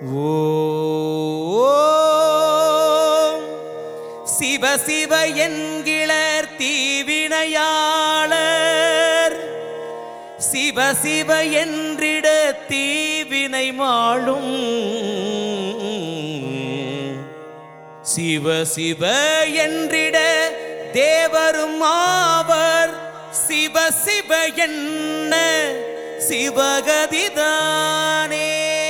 ஓம் சிவ சிவ என்கிளர் தீவினையாளர் சிவ சிவ என்றிட தீவினை மாளும் சிவ சிவ என்றிட தேவரும் ஆவர் சிவ சிவ என்ன சிவகதிதானே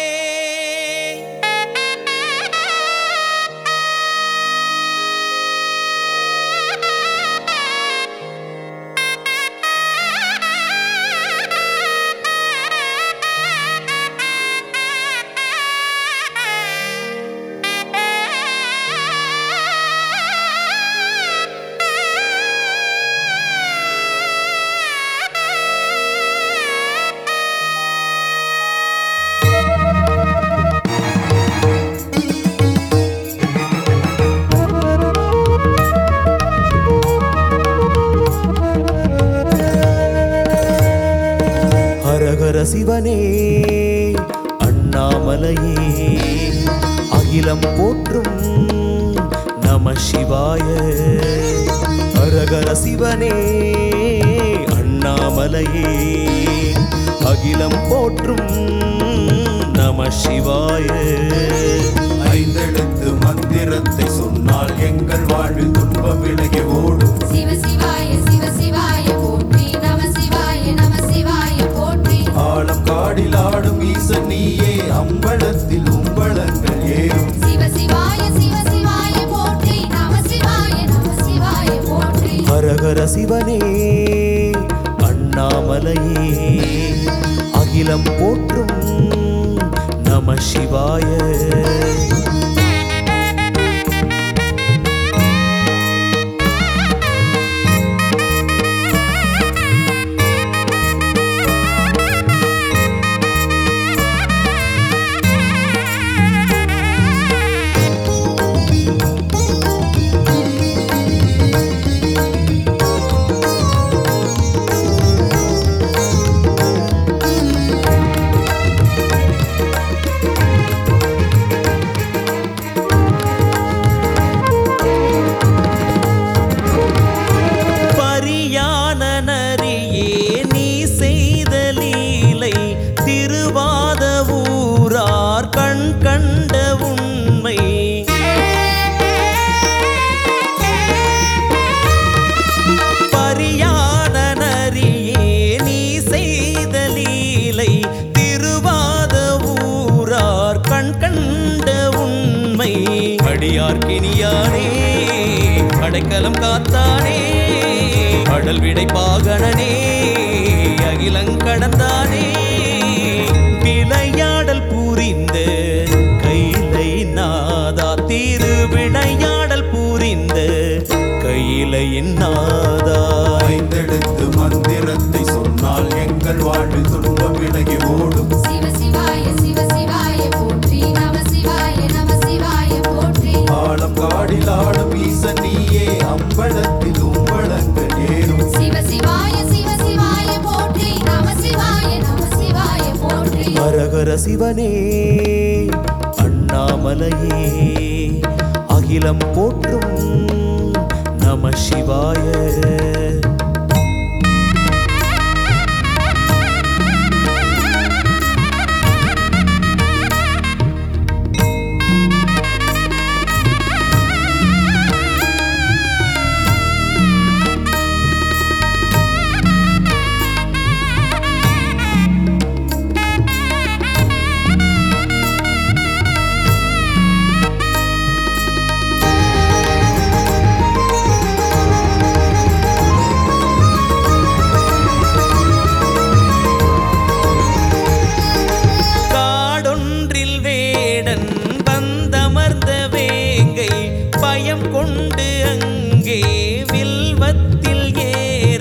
ஹரஹர சிவனே அண்ணாமலையே அகிலம் போற்றும் நம சிவாய ஹரஹர சிவனே அண்ணாமலையே அகிலம் போற்றும் நம சிவாய ஐந்தெழுத்து மந்திரத்தை சொன்னால் எங்கள் வாழ்வில் துன்பம் விலகி ஓடும் சிவ சிவாய சிவ சிவாய போற்றி நம சிவாய நம சிவாய போற்றி ஆழம் காடில் ஆடும் ஈசன் நீயே அம்பலத்தில் உம்பளங்கள் ஏறும் சிவ சிவாய சிவ சிவாய போற்றி நம சிவாய நம சிவாய போற்றி ஹரஹர சிவனே அண்ணாமலையே அகிலம் போற்றும் நம சிவாய பரியான நரியே நீ செய்த லீலை திருவாத ஊரார் கண் கண்ட உண்மை பரியான நரியே நீ செய்த லீலை திருவாத ஊரார் கண் கண்ட உண்மை அடியார்கினியானே அடைக்கலம் காத்தானே அடல் விடை பாகனனே அகிலங்கடந்தானே விளையாடல் புரிந்த கைலை நாதா திருவிளையாடல் புரிந்த கையிலையின் நாதா ஐந்தெழுத்து மந்திரத்தை சொன்னால் எங்கள் வாழ்வில் துன்பம் விலகி ஓடும் சிவ சிவாய சிவ சிவாய போற்றி நம சிவாய நம சிவாய போற்றி ஆழம் காடில் ஆடும் ஈசன் நீயே அம்பலத்தில் உம்பளங்கள் ஏறும் சிவ சிவாய சிவ சிவாய போற்றி நம சிவாய நம சிவாய போற்றி ஹரஹர சிவனே அண்ணாமலையே அகிலம் போற்றும் நம சிவாய காடொன்றில் வேடன் வந்தமர்ந்த வேங்கை பயம் கொண்டு அங்கே வில்வத்தில் ஏற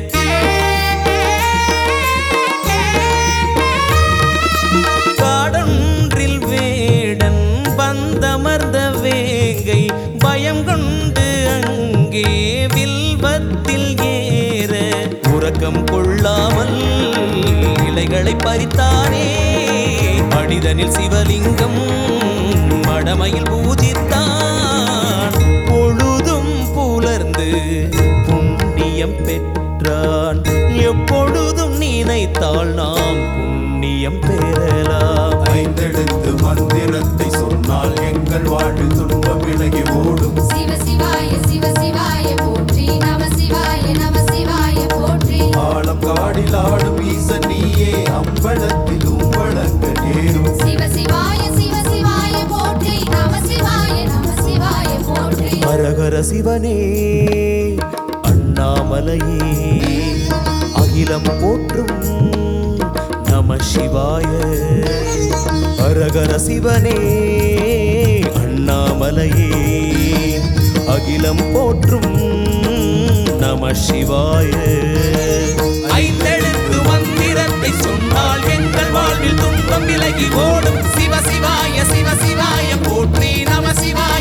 காடொன்றில் வேடன் வந்தமர்ந்த வேங்கை பயம் கொண்டு அங்கே வில்வத்தில் ஏற உறக்கம் கொள்ளாமல் இலைகளை பறித்தானே மனிதனில் சிவலிங்கம் மடமையில் பூஜித்தான் பொழுதும் புலர்ந்து புண்ணியம் பெற்றான் எப்பொழுதும் நினைத்தால் நாம் புண்ணியம் பெறலாம் ஐந்தெழுத்து மந்திரத்தை சொன்னால் எங்கள் வாழ்வில் துன்பம் விலகி ஓடும் சிவ சிவாய சிவ சிவாய போற்றி நம சிவாய நம சிவாய போற்றி ஆழம் காடில் ஆடும் ஈசன் நீயே அம்பலத்திலும் வழங்க நேரும் சிவ சிவாய சிவ சிவாய போற்றி நம சிவாய நம சிவாய போற்றி ஹரஹர சிவனே அண்ணாமலையே அகிலம் போற்றும் நம சிவாய ஹரஹர சிவனே அண்ணாமலையே அகிலம் போற்றும் நம சிவாய ஐந்தெழுத்து மந்திரத்தை சொன்னால் எங்கள் வாழ்வில் துன்பம் விலகி ஓடும் சிவ சிவாய சிவ சிவாய போற்றி நம சிவாய